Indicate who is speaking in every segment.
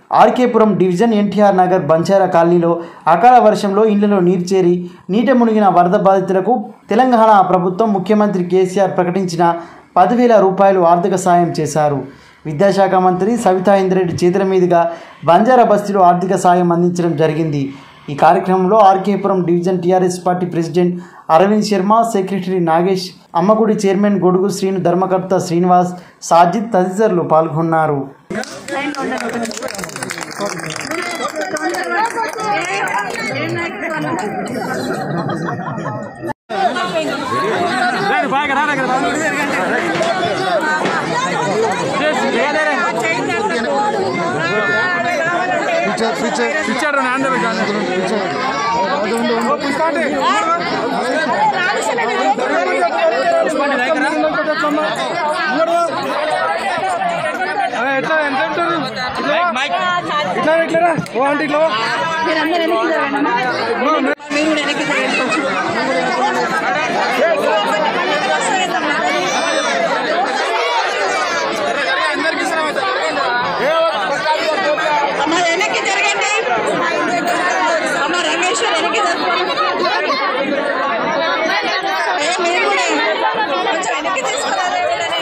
Speaker 1: RK Puram division NTR Nagar Banjara కాలనీలో అకాల వర్షంలో ఇళ్లలో నీరు చేరి నీట మునిగిన వరద బాధితులకు తెలంగాణ ప్రభుత్వం ముఖ్యమంత్రి కేసీఆర్ ప్రకటించిన పదివేల రూపాయలు ఆర్థిక సాయం చేశారు విద్యాశాఖ మంత్రి సవితా ఇంద్రెడ్డి చేతుల మీదుగా బంజారా బస్తీలో ఆర్థిక సాయం అందించడం జరిగింది ఈ కార్యక్రమంలో RK Puram division TRS party president Arvind Sharma secretary Nagesh అమ్మగుడి చైర్మన్ గొడుగు శ్రీను ధర్మకర్త శ్రీనివాస్ సాజిద్ తదితరులు పాల్గొన్నారు
Speaker 2: పిచ్చాడు నాన్న ఎట్లా ఎంత ఉంటారు ఇట్లా ఇట్లా ఓ అంటే ఇట్లా
Speaker 3: అమ్మ వెనక్కి జరగండి అమ్మ రమేష్ వెనక్కి జరగండి ఏ, మీరు కూడా కొంచెం వెనక్కి తీసుకురారా వీళ్ళని.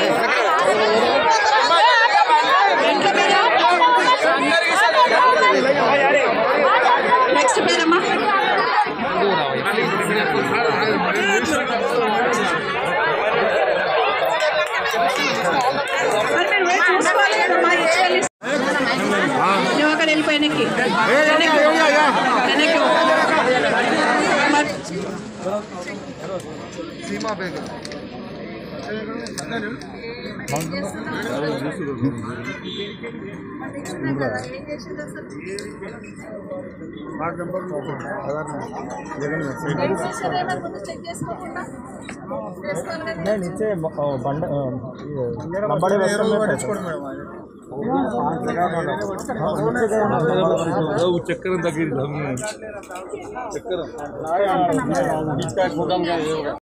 Speaker 3: వెంట్ల మీద. నెక్స్ట్ పేరమ్మా మరి మీరు వేసి చూసుకోవాలి కదమ్మా ఏ వెళ్ళి నువ్వు అక్కడ వెళ్ళిపోయి వెనక్కి వెనక్కి వెనక్కి మరి
Speaker 4: नीचे बंड लंबाड़े
Speaker 2: చక్కెర తగ్గింది చక్కెర